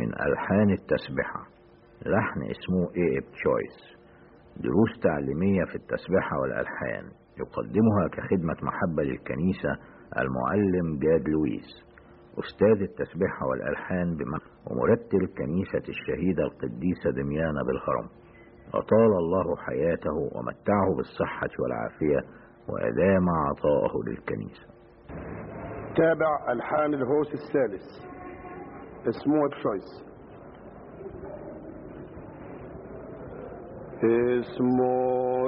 من ألحان التسبحة لحن اسمه ايه تشويس دروس تعليمية في التسبحة والألحان يقدمها كخدمة محبة للكنيسة المعلم جاد لويس أستاذ التسبحة والألحان ومرتل كنيسة الشهيدة القديسة دميانة بالهرم أطال الله حياته ومتعه بالصحة والعافية وأدام عطاءه للكنيسة تابع ألحان الهوس الثالث اسمه تشويس اسمه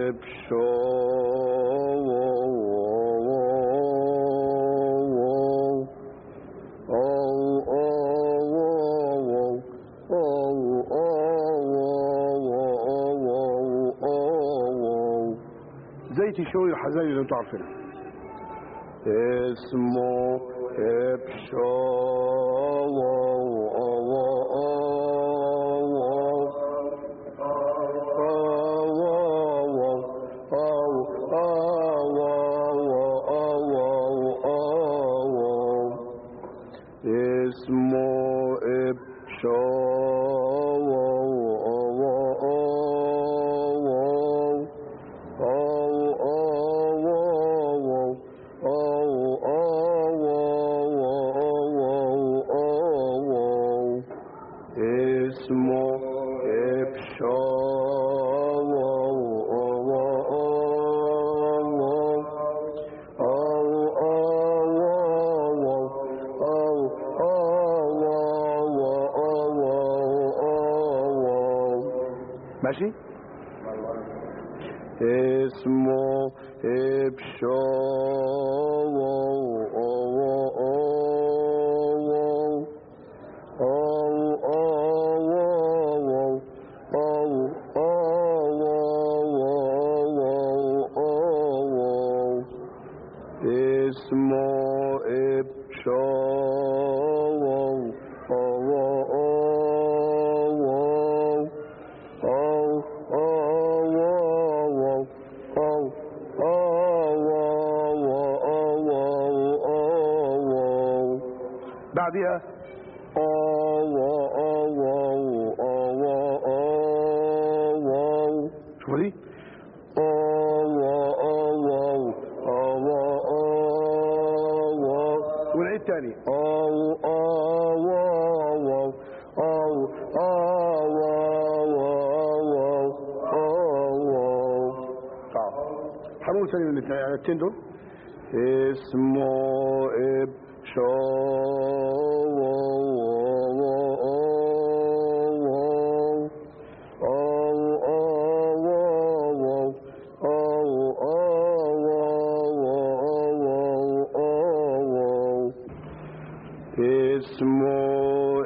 زي تشوي الحزين اللي انتوا عارفينها اسمه اسمه اسمه ماشي اسمه اسمه بعدها شوفوا دي ونعيد تاني هنقول ثاني من الاثنين دول اسمه اسمه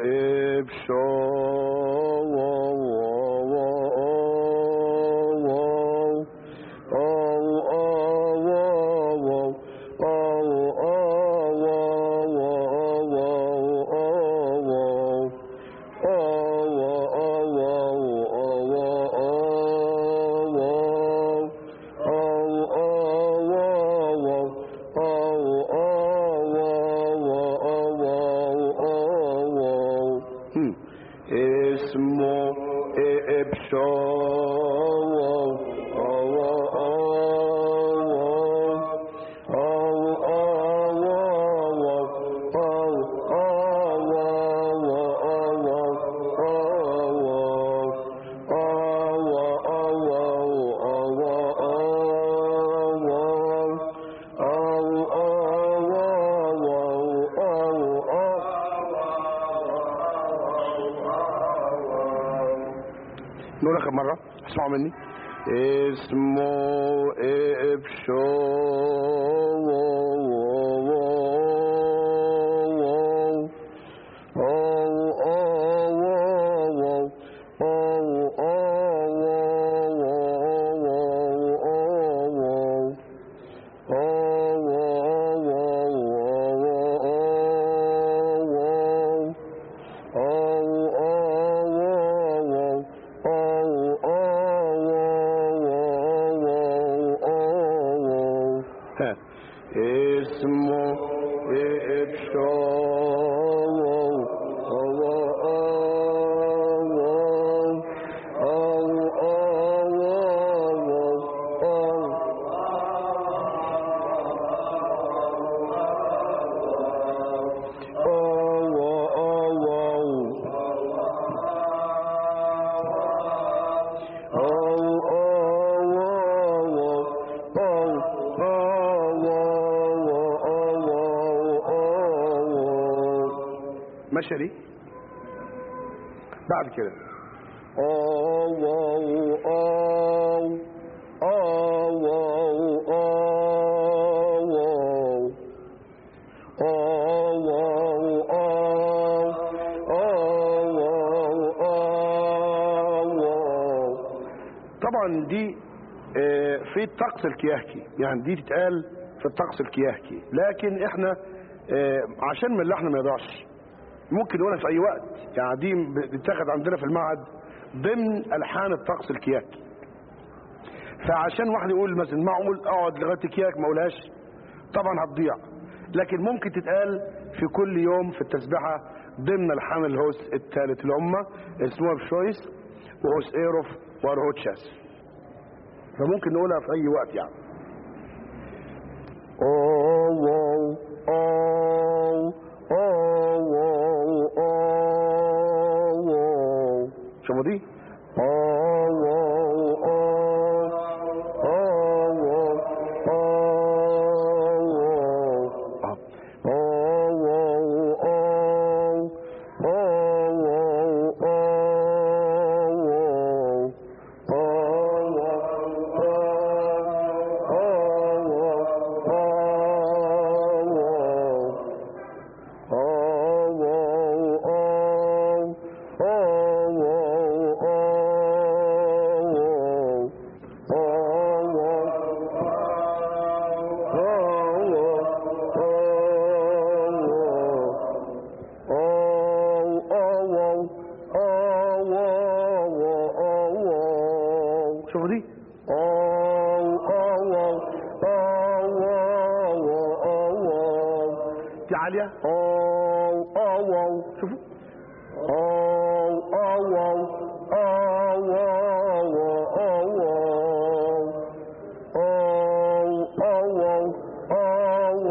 اسمه نقول اخر مره اسمعوا مني اسمه اسمه ماشيه دي بعد كده أو أو أو أو أو أو أو أو أو أو أو طبعا دي آه، في الطقس الكياهكي يعني دي تتقال في الطقس الكياهكي لكن احنا آه، عشان من اللحن ما يضيعش ممكن نقولها في اي وقت يعني دي بتتاخد عندنا في المعهد ضمن الحان الطقس الكياكي فعشان واحد يقول مثلا معقول اقعد لغايه الكياك ما اقولهاش طبعا هتضيع لكن ممكن تتقال في كل يوم في التسبيحه ضمن الحان الهوس الثالث اللي هم اسمها بشويس وهوس ايروف وارهوتشاس فممكن نقولها في اي وقت يعني أوه أوه أوه أوه أوه أوه شوفوا دي أوه أوه أوه أوه أوه أوه أوه شوفوا دي أو أو أو أو أو دي عالية أو أو أو شوفوا أو أو أو أو أو أو أو أو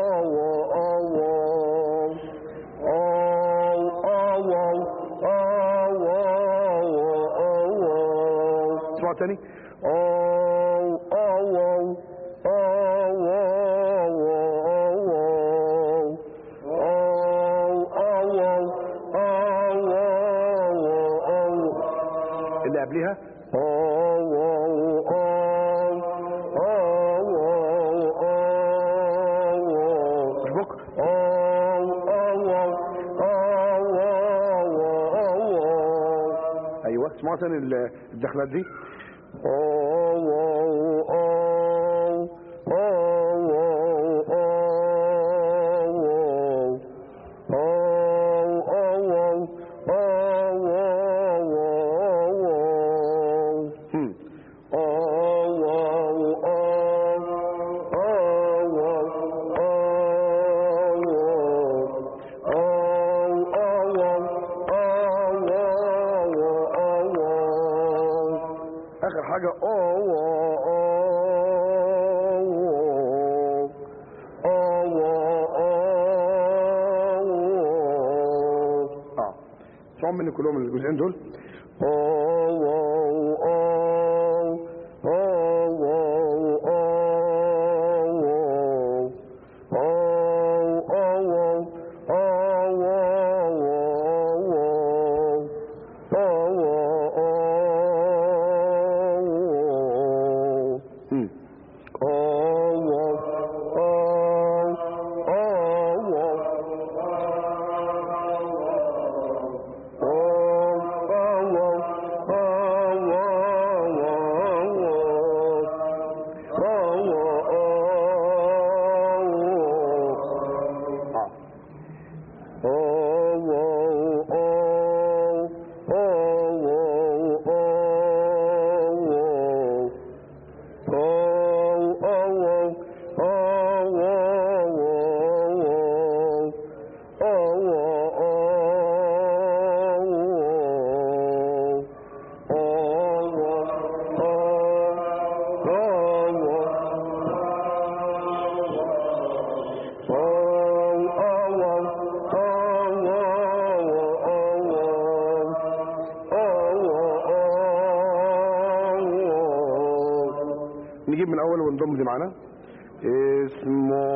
اسمعوا تاني أو أو أو أو أو أو أو أو أو اللي قبلها أو أو أو أو أو مش بكر أو أو أو أو ايوه اسمعوا تاني الدخلات دي أو أو أو أو أو أو أو هم. أو أو اخر حاجه أو اه اسمعوا مني كلهم الجزئين دول Hmm. نجيب من الاول ونضم دي معانا اسمه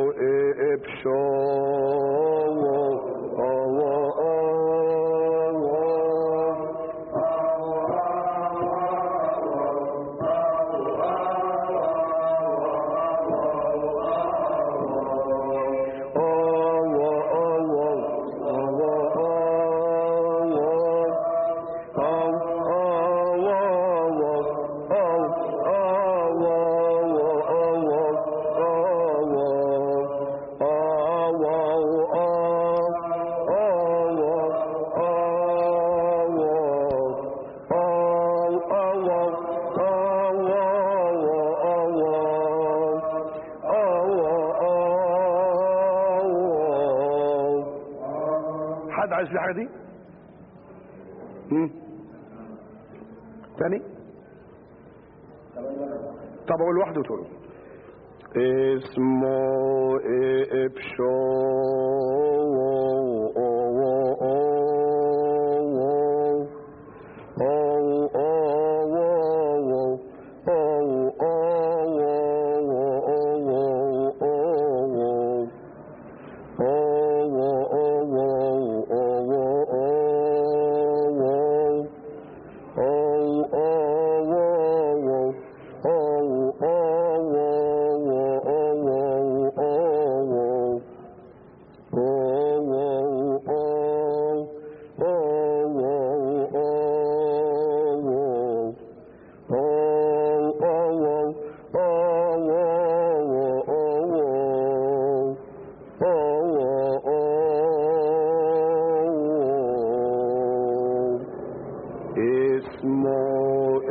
حد عايز في حاجه دي؟ مم. تاني؟ طب اقول لوحده وتقول اسمه ابشو اسمه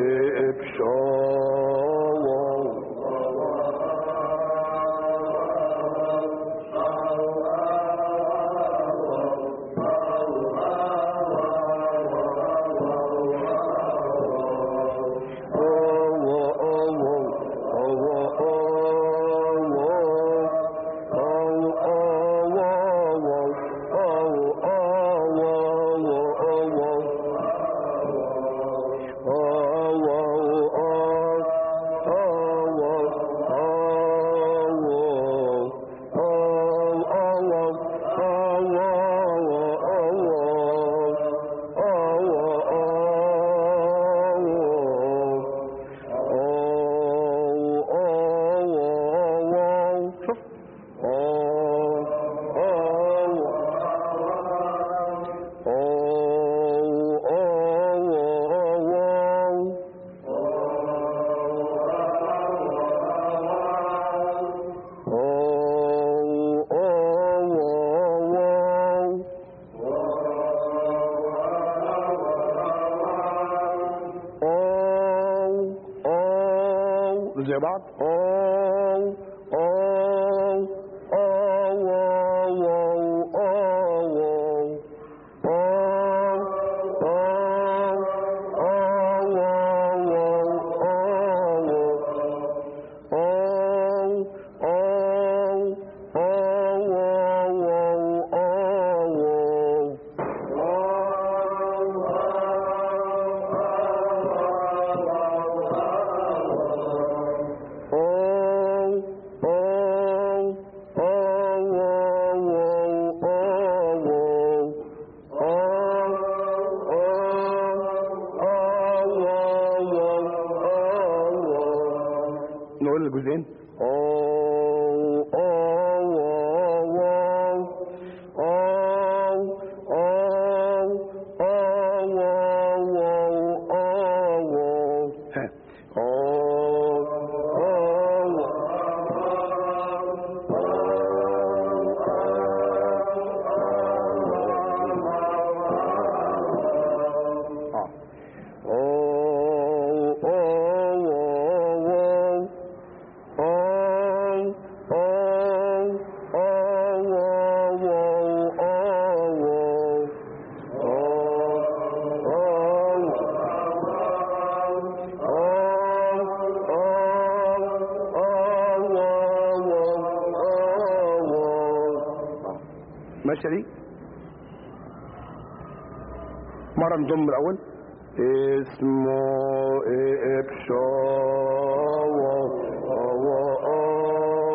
زي بعض أو أو أو أو أو أو نقول الجزئين ماشية دي مرة نضم الأول اسمه إبشا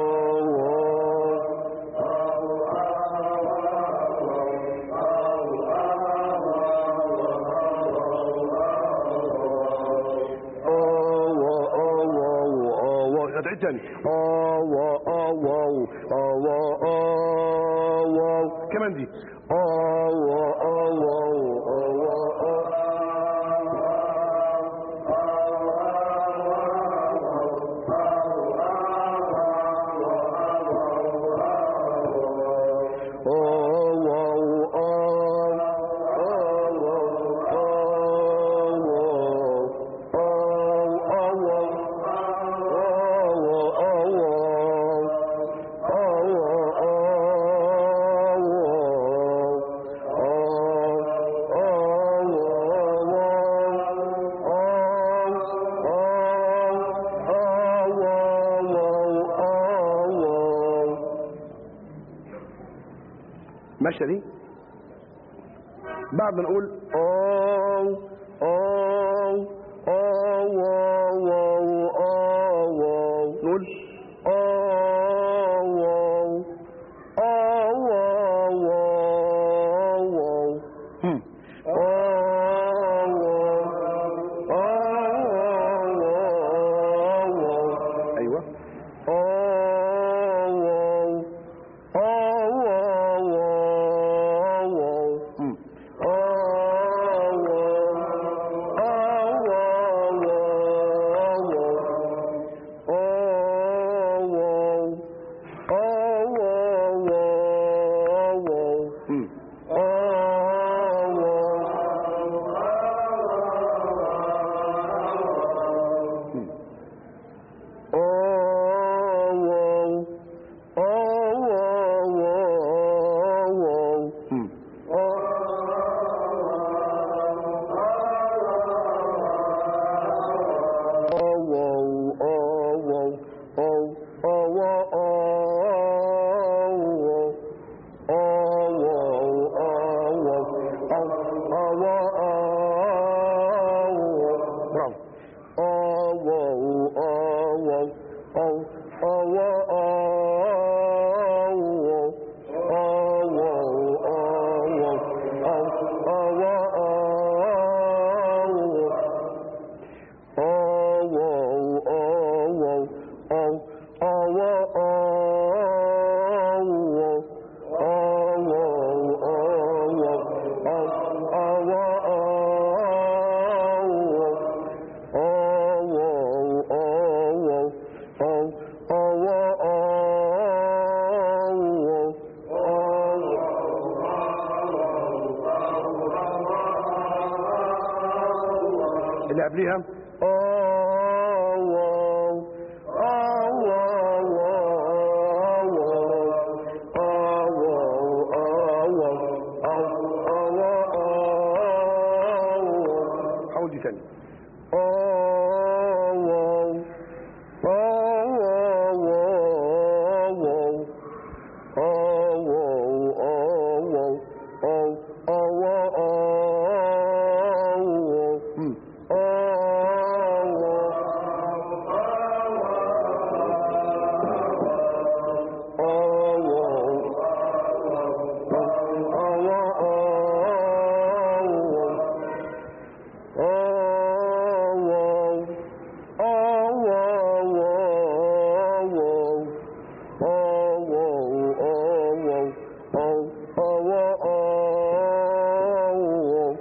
هتعيد تاني اه وا اه واو اه وا اه واو كمان دي اه وا اه واو اه وا آه. آه واو آه آه واو آه واو آه آه واو آه آه واو آه آه واو آه آه ماشيه دي بعد ما نقول آه آه آه واو واو آه واو نقول آه واو آه واو واو واو هم. آه واو آه واو واو أيوه آه واو آه واو واو واو هم. آه واو آه واو واو واو آه واو آه واو واو واو هم. آه واو هم. آه واو آه واو واو واو هم. آه واو آه واو آه آه واو آه واو آه واو آه واو آه آه واو آه واو برافو آه واو آه واو آه آه واو آه واو آه واو آه واو آه آه واو آه واو آه واو آه واو آه آه واو آه واو آه واو آه واو آه آه واو آه واو آه واو آه واو آه آه واو آه واو اللي قبليها آه واو آه واو واو واو آه واو آه واو آه آه واو آه واو حاول دي تاني آه واو آه واو واو واو آه واو آه واو آه آه واو آه واو هم. آه واو آه واو آه واو آه واو آه واو آه واو واو واو آه واو آه واو آه آه واو آه واو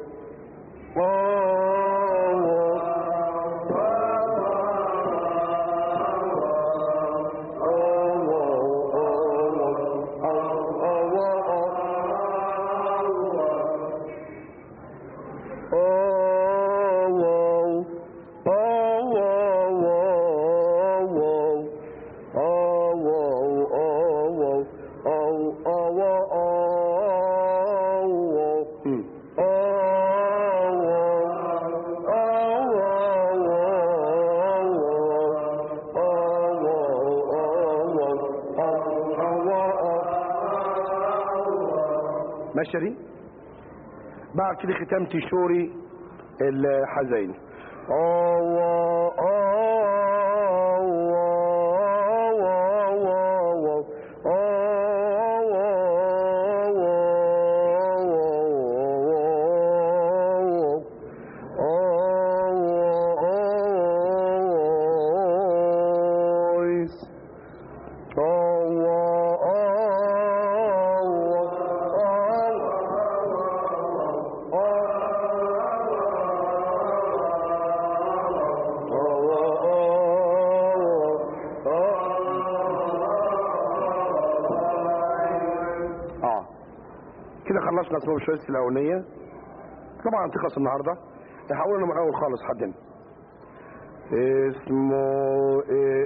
ماشيه دي بعد كده ختام تيشوري الحزين خلصنا اسمه الشويس الاولانيه طبعا تخلص النهارده هقول من الاول خالص حدنا اسمه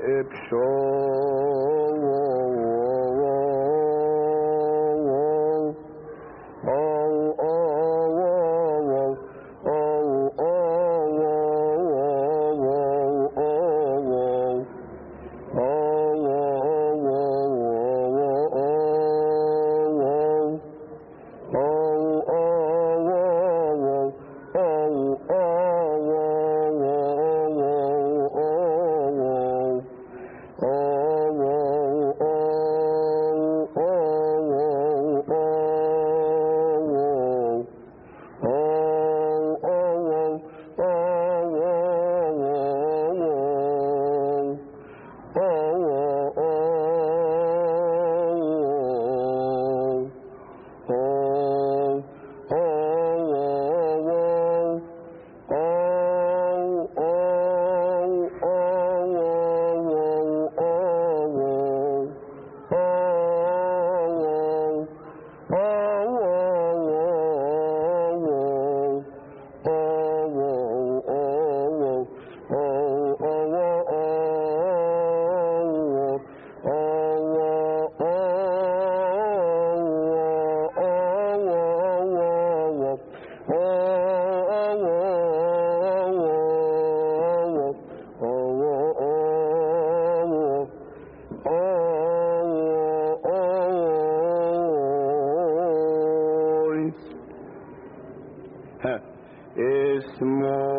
ها اسمه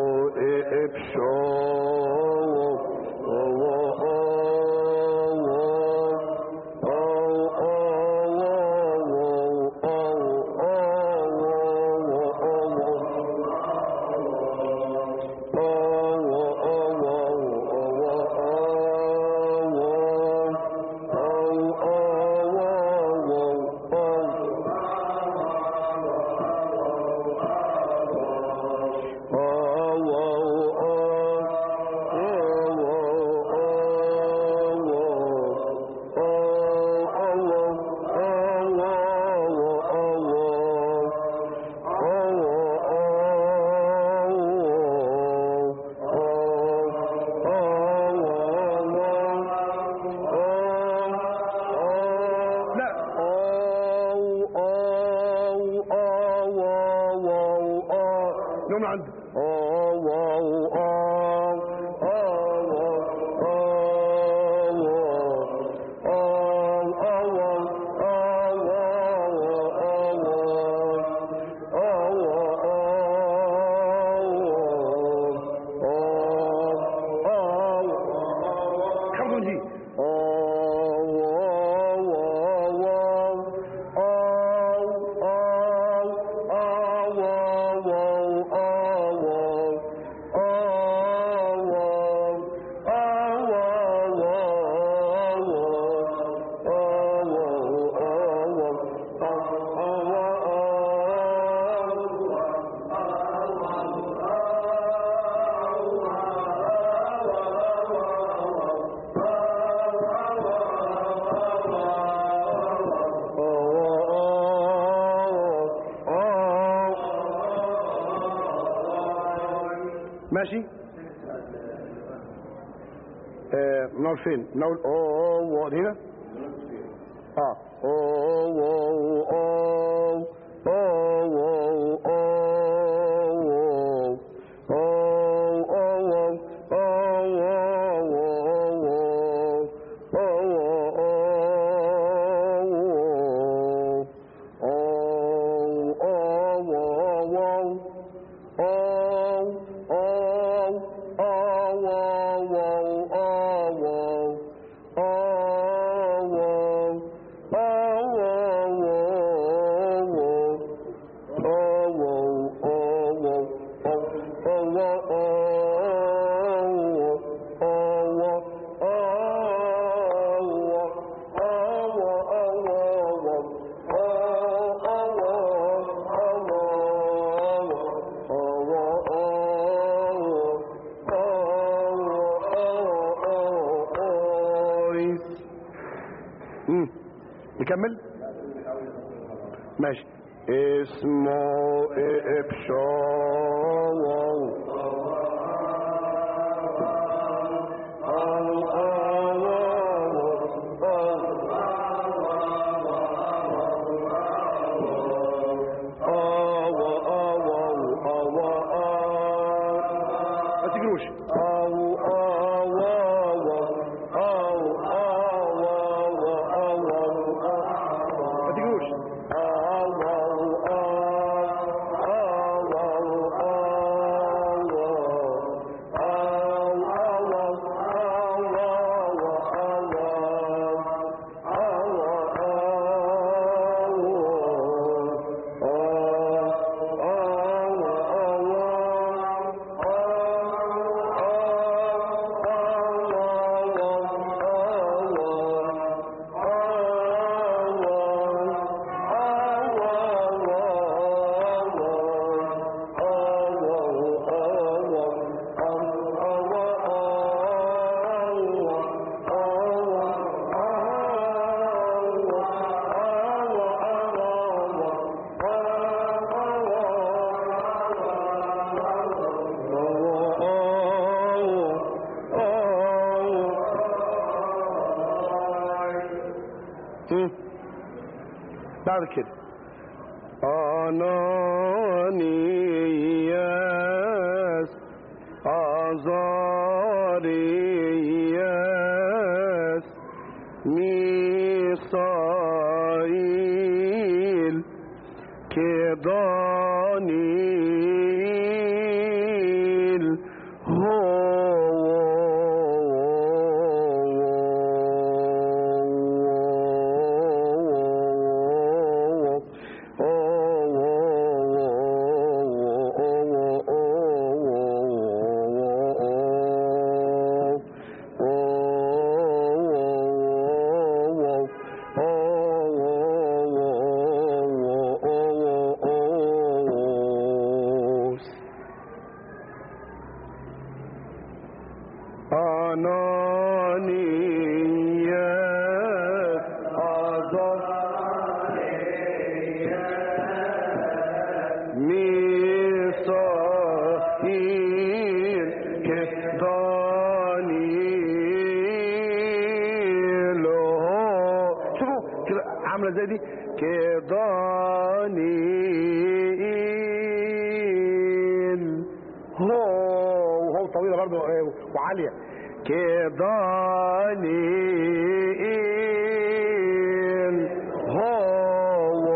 لا أو أو أو أو أو أو نوم عند أو أو أو خمسة جي ماشي آه، من اول فين من اول اوه وقت هنا اه اوه اوه اوه اوه اوه اوه اوه مم. نكمل ماشي اسمه إبشار ما تجروش أو أو أو أو أو ما تجروش أو مم. بعد كده أنانياس أزارياس ميسائيل كدانيل أنانيات أزاريات ميسائيل كدانيل شوفوا كده عاملة زي دي كدانيل هو وهو طويلة برضه آه، وعالية كدانيل هو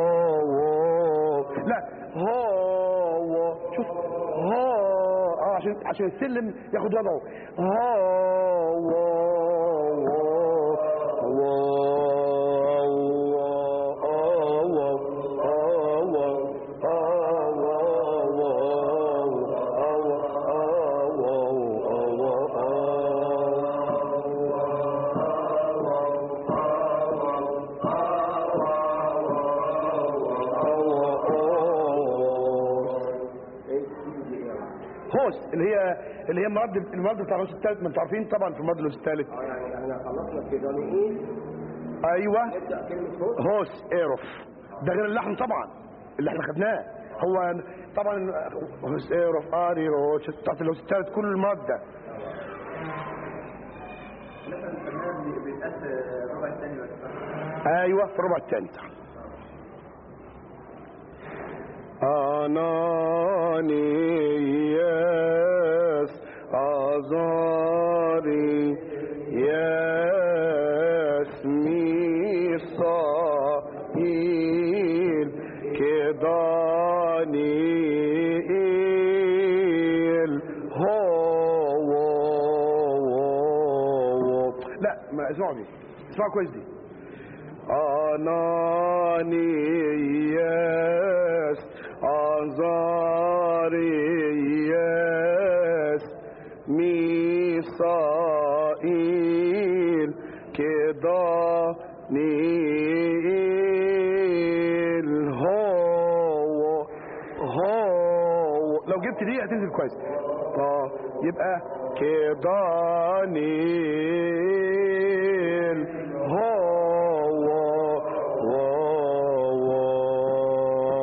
لا هو شوف هو اه عشان عشان السلم ياخد وضعه هوس اللي هي اللي هي المرد المرد بتاع الهوس الثالث ما انتوا عارفين طبعا في المرد الهوس الثالث يعني احنا خلصنا الكيدانيين ايوه نبدا كلمه هوس هوس ايروف ده غير اللحن طبعا اللي احنا خدناه هو طبعا هوس ايروف اري روش بتاعت الهوس الثالث كل الماده مثلا الفنان بيتقاس ربع الثاني ولا ايوه في الربع الثاني صح أنانياس أزاري ياس ميسائيل كدانيل هو لا ما اسمعوا دي اسمعوا كويس دي أنانياس أزارياس ميسائيل كدانيل هو هو لو جبت دي هتنزل كويس اه يبقى كدانيل هو هو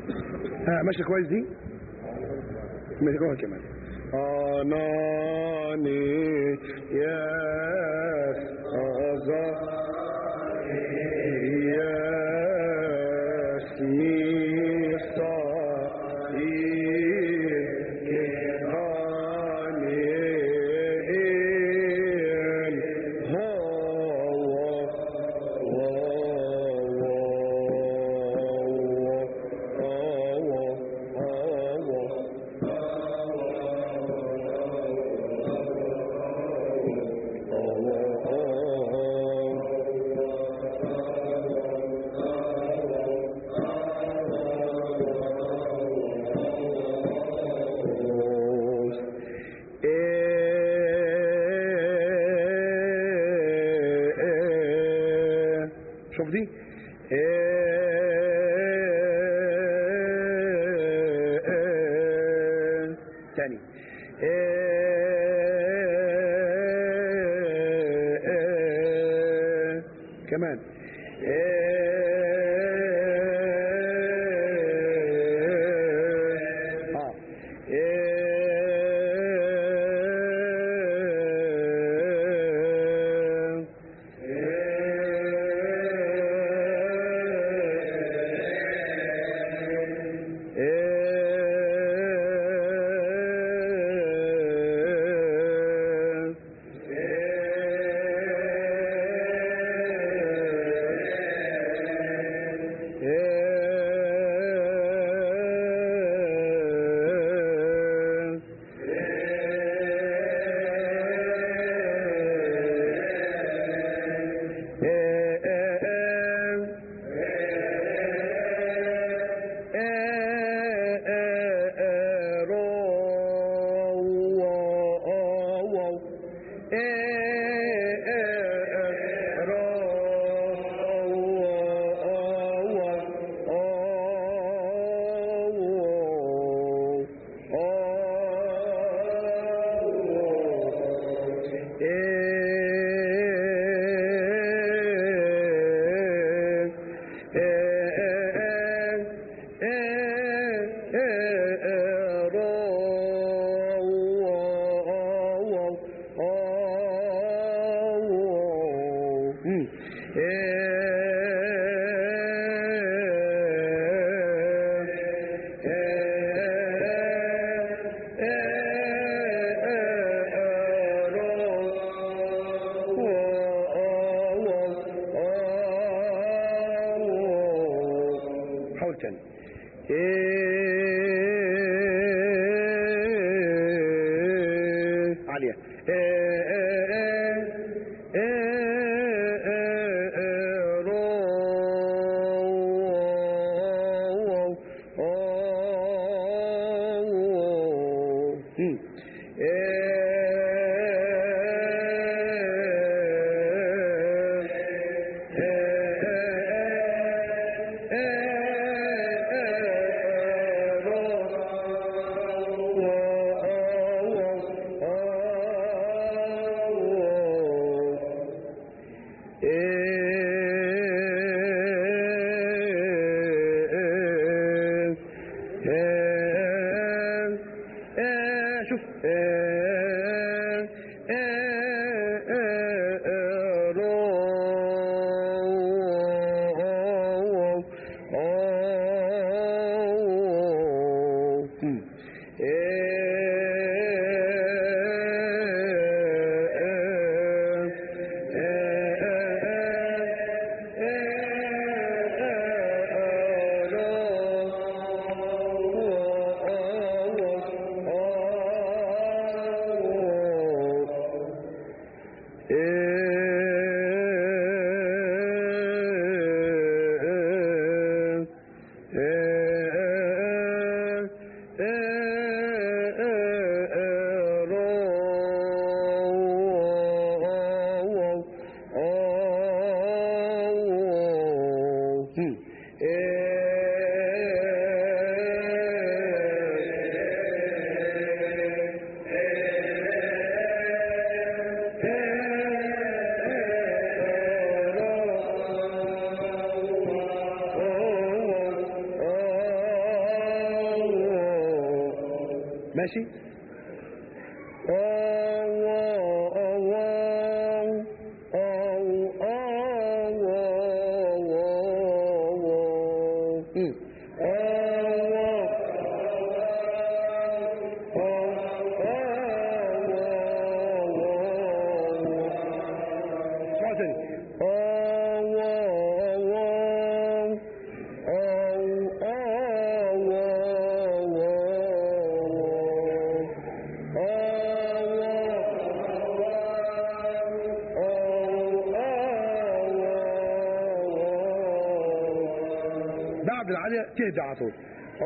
ها ماشي كويس دي ماشي كويس كمان أناني يا أزا يا سميسا شوف دي تاني كمان اه حاول تاني عالية شوف ماشي الله الله الله الله مم. اسمعوا تاني الله بعد العالية تهدى على طول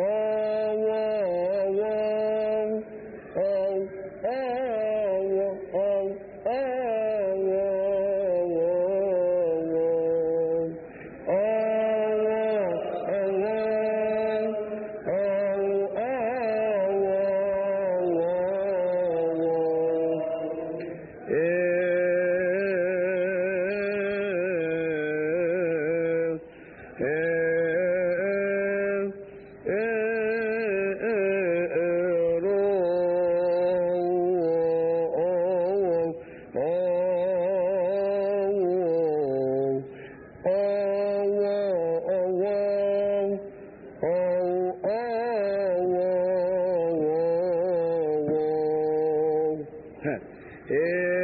ها.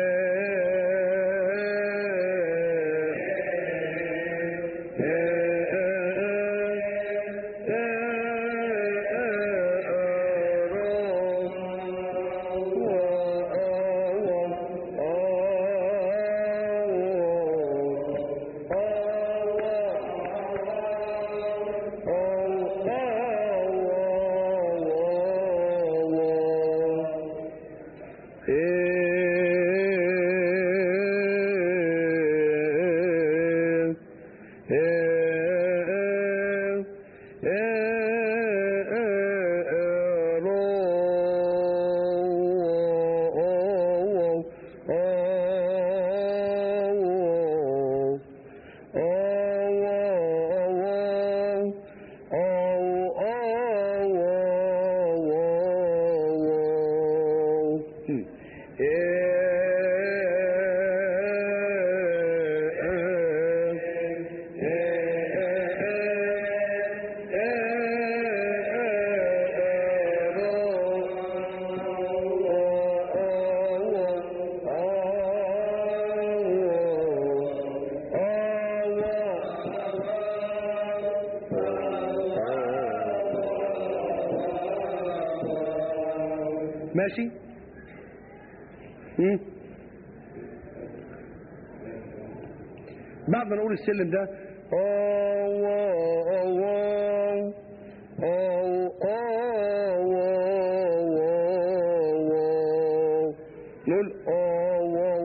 ماشي مم. بعد ما نقول السلم ده الله الله الله الله نقول الله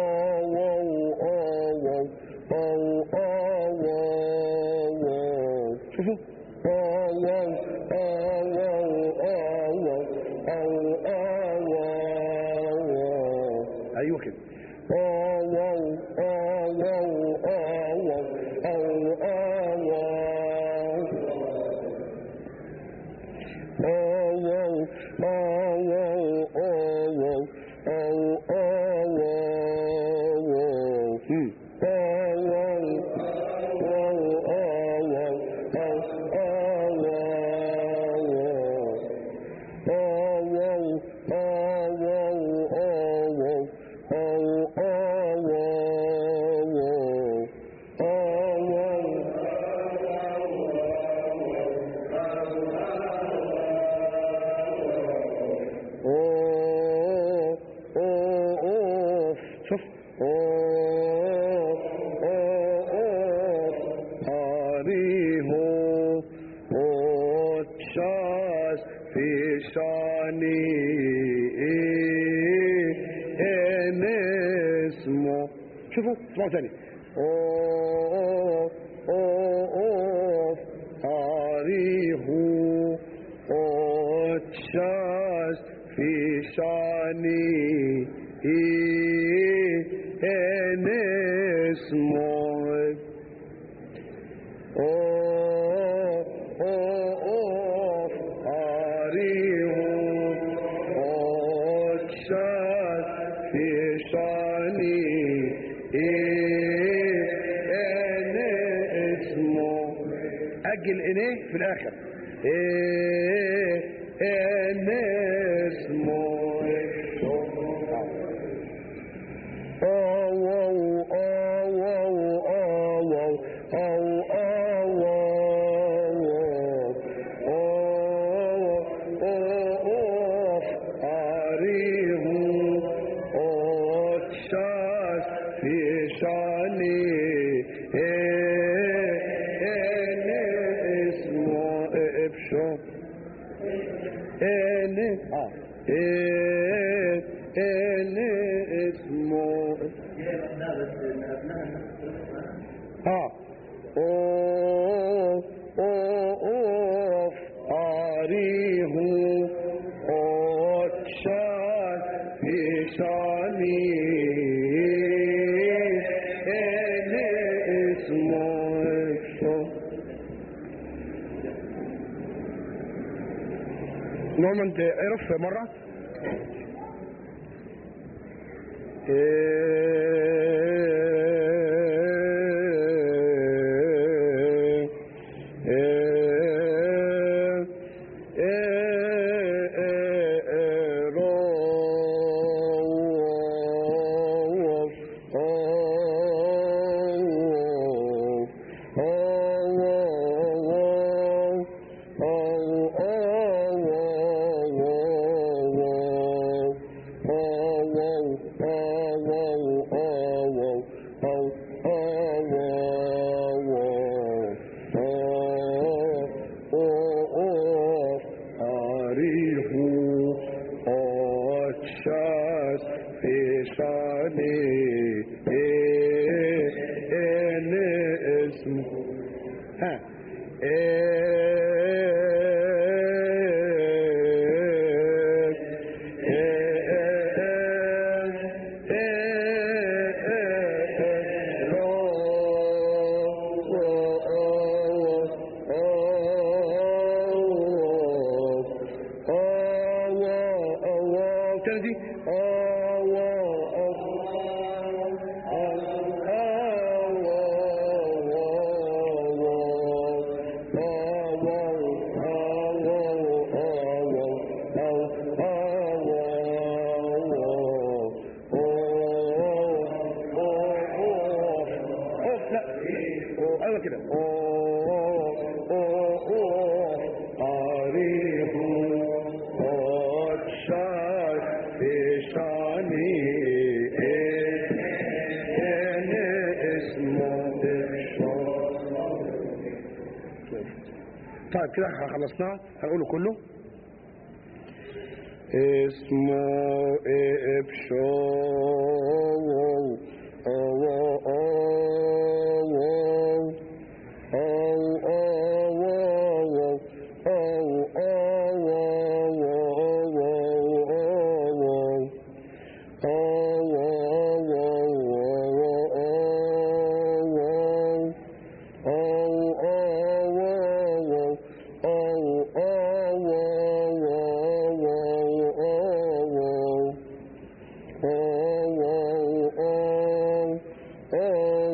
الله الله الله شوفوا الله الله ايوه كده شوف هاريه وتشاس في شاني ان اسمه شوفوا اسمعوا تاني هاريه وتشاس في شاني ان اسمه Oh, oh, oh, Harihu, ايه في الاخر ايه ان اسمه آه، واو، آه، واو، آه، واو، آه، آه، واو، آه، آه، آه، أريه أكشاش في شاني إيه، إيه، اسمه إبشو إيه، آه، إيه، إيه، اسمه ها اوف اوف اريه اوتشان بشاني ان اسمه نورمان تعرف مرة ها ايوه كده طريق وشاش شاني ان اسمه طيب كده خلصناه هنقوله كله اسمه ابشو Oh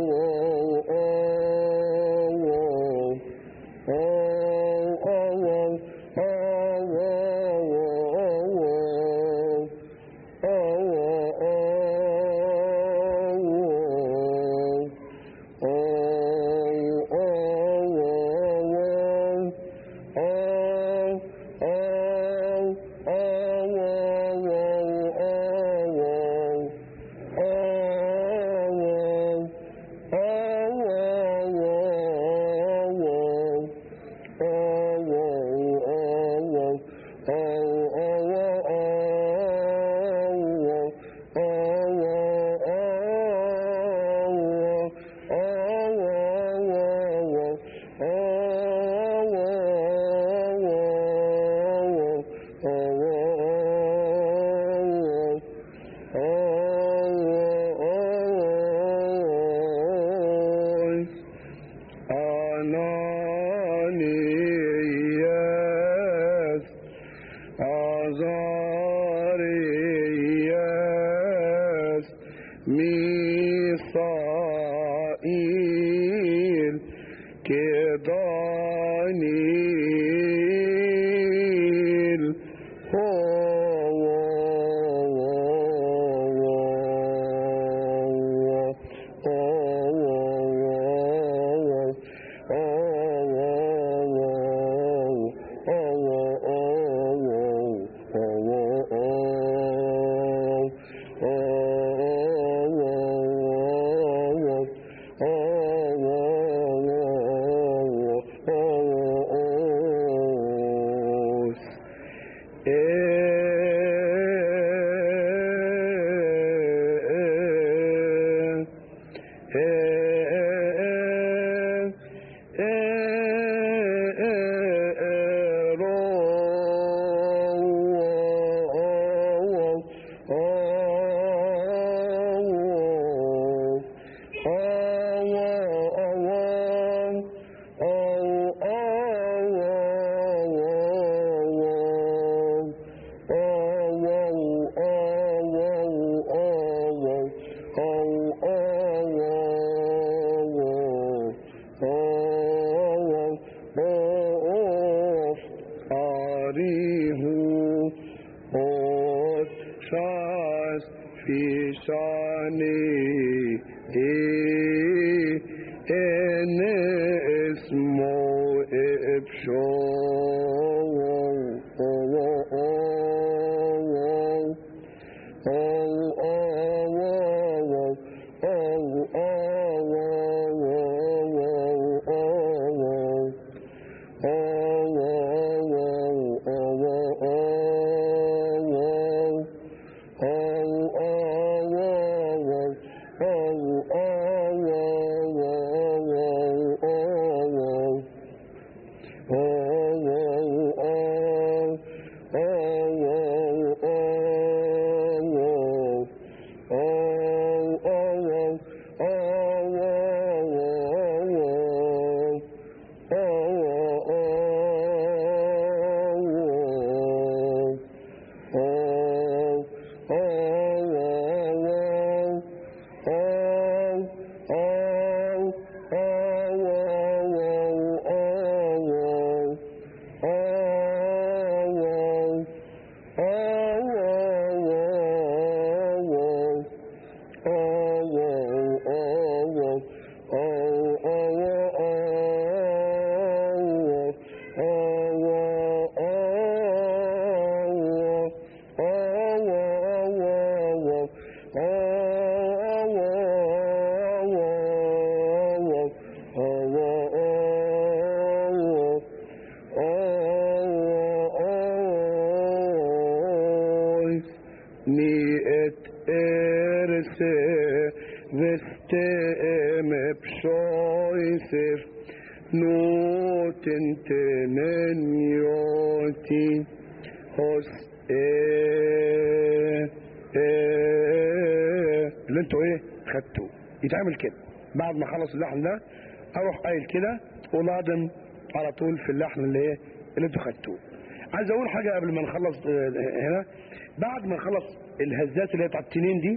في شاني إن اسمه Niet erse vestem pshoisef noten tenen yoti hos ايه ايه اللي انتوا ايه خدتوه يتعمل كده بعد ما اخلص اللحن ده اروح قايل كده وناضم على طول في اللحن اللي ايه اللي انتوا خدتوه عايز اقول حاجه قبل ما نخلص آه، هنا بعد ما نخلص الهزات اللي هي بتاعت التنين دي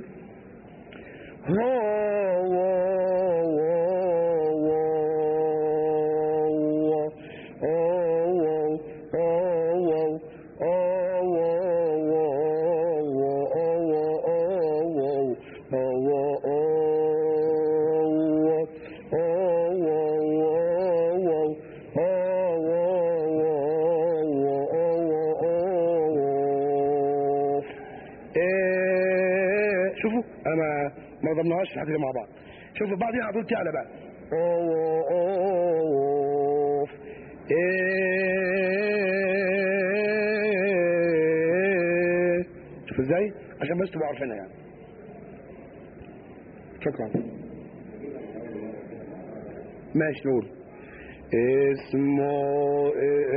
إيه، شوفوا انا ما ما ضمناهاش لحد كده مع بعض شوفوا بعدين على طول تعلى بقى أوف. إيه. شوفوا ازاي عشان بس تبقوا عارفينها يعني شكرا ماشي نقول اسمه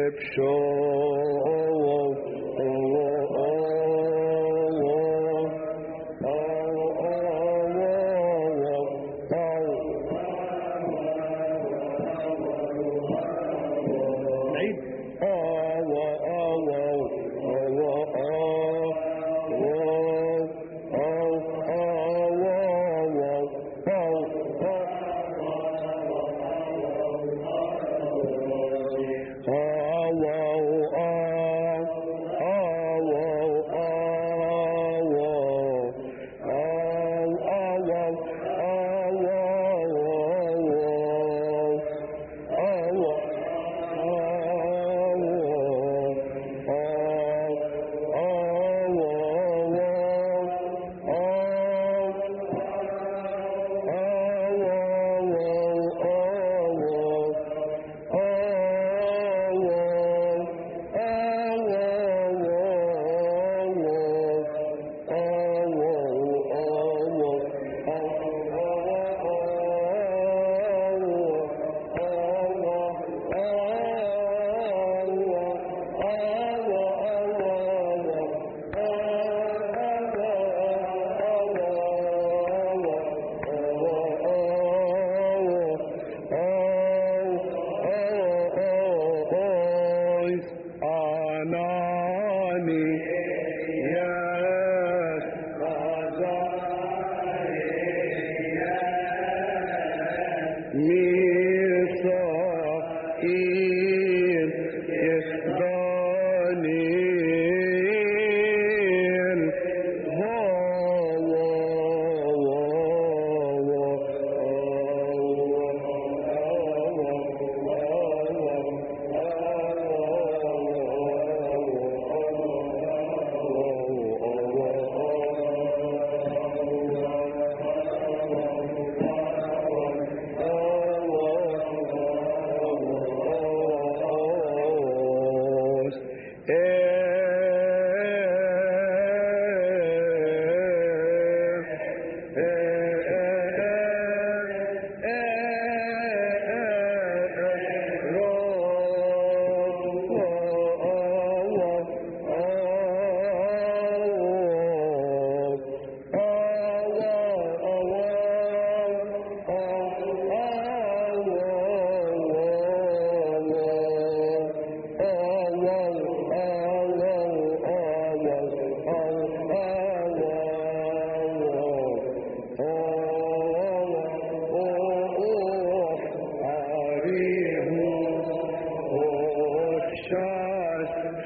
نعيد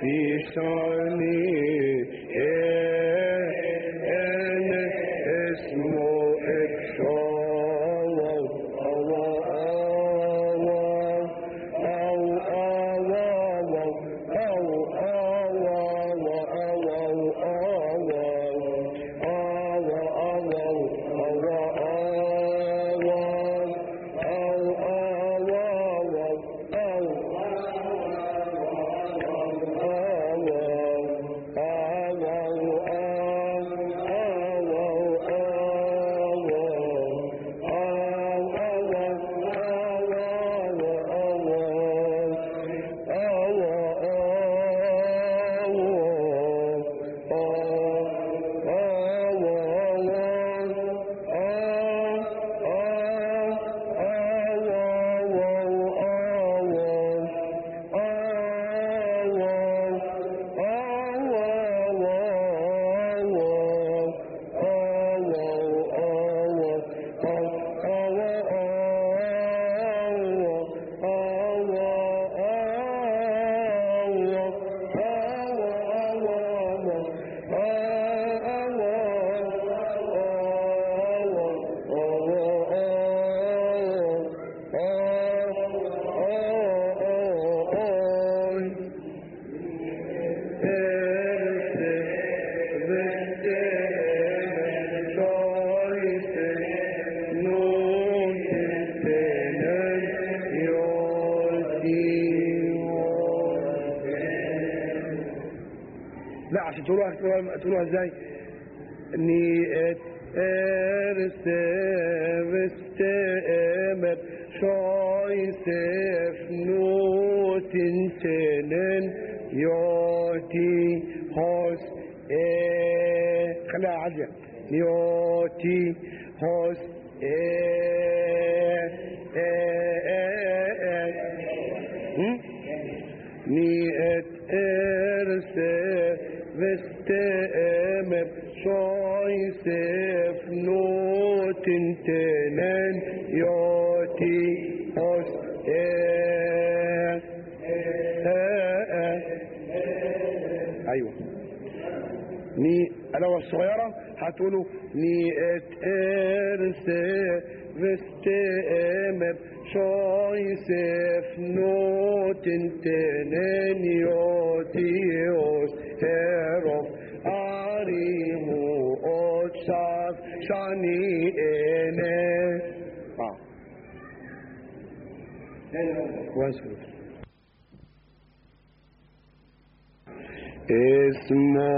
في شاني أنا اسمه إبشار لا عشان تقولوها تقولوها, تقولوها ازاي اني ارسمستمر شايسف نوتن سنن يوتي هوس ايه خليها عالية يوتي هوس ايه ايه ايه ايه هم؟ ni et erse vestemer shoysef notin tenen yoti os e ايوه ني الأول الصغيرة هتقولوا ني ات ارسي فستمر شايسف نوتن تنيوتيوس هيروف اريمو اوتشاف شاني اني اه كويس كده اسمه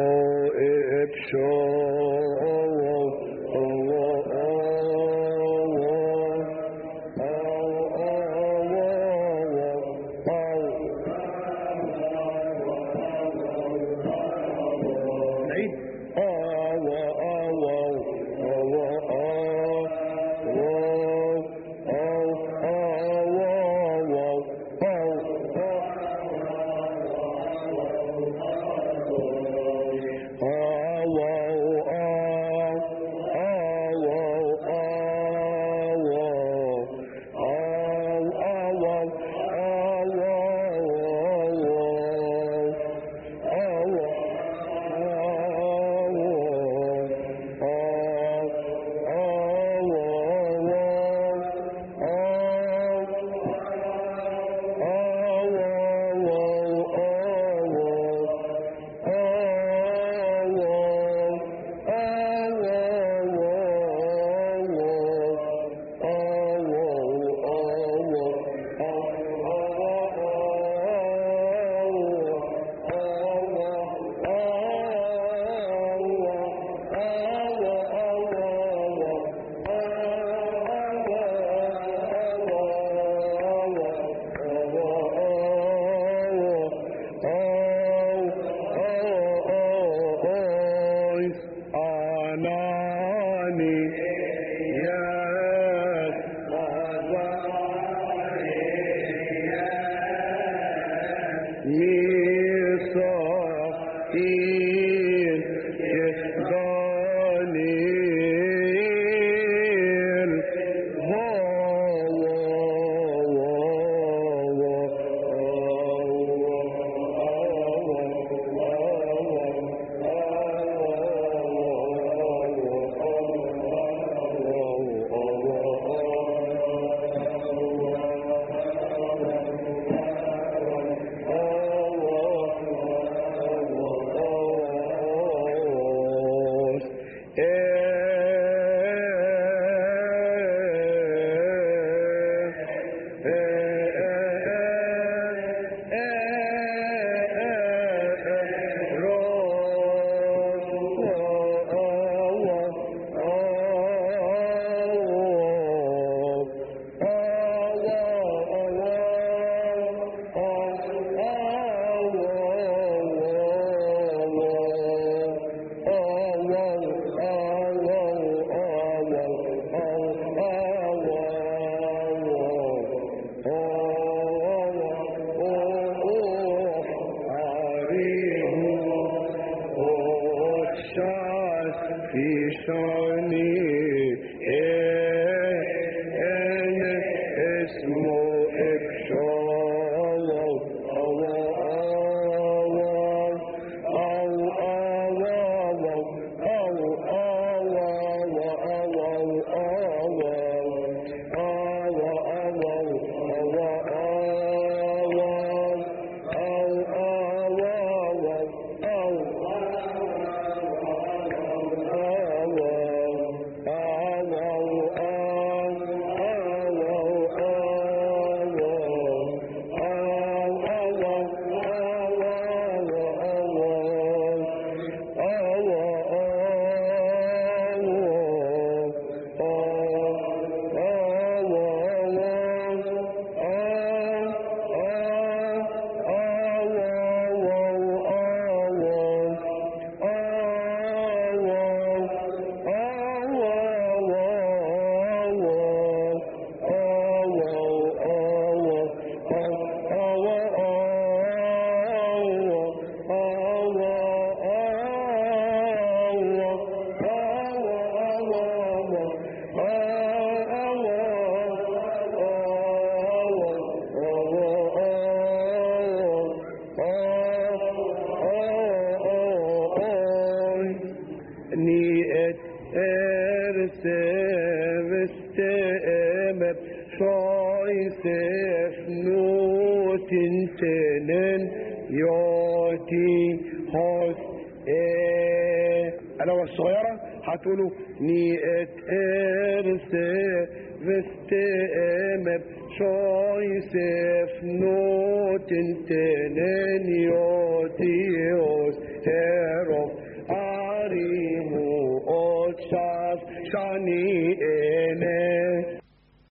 ميثاقين دانيل شاني أنا اسمه إبشار تنتنن ياتي هاس الأول الصغيرة هتقولوا نيئت ارسي فستمب شايسف نوتن تنن ياتي هاس تروف عريمو أتشاف شاني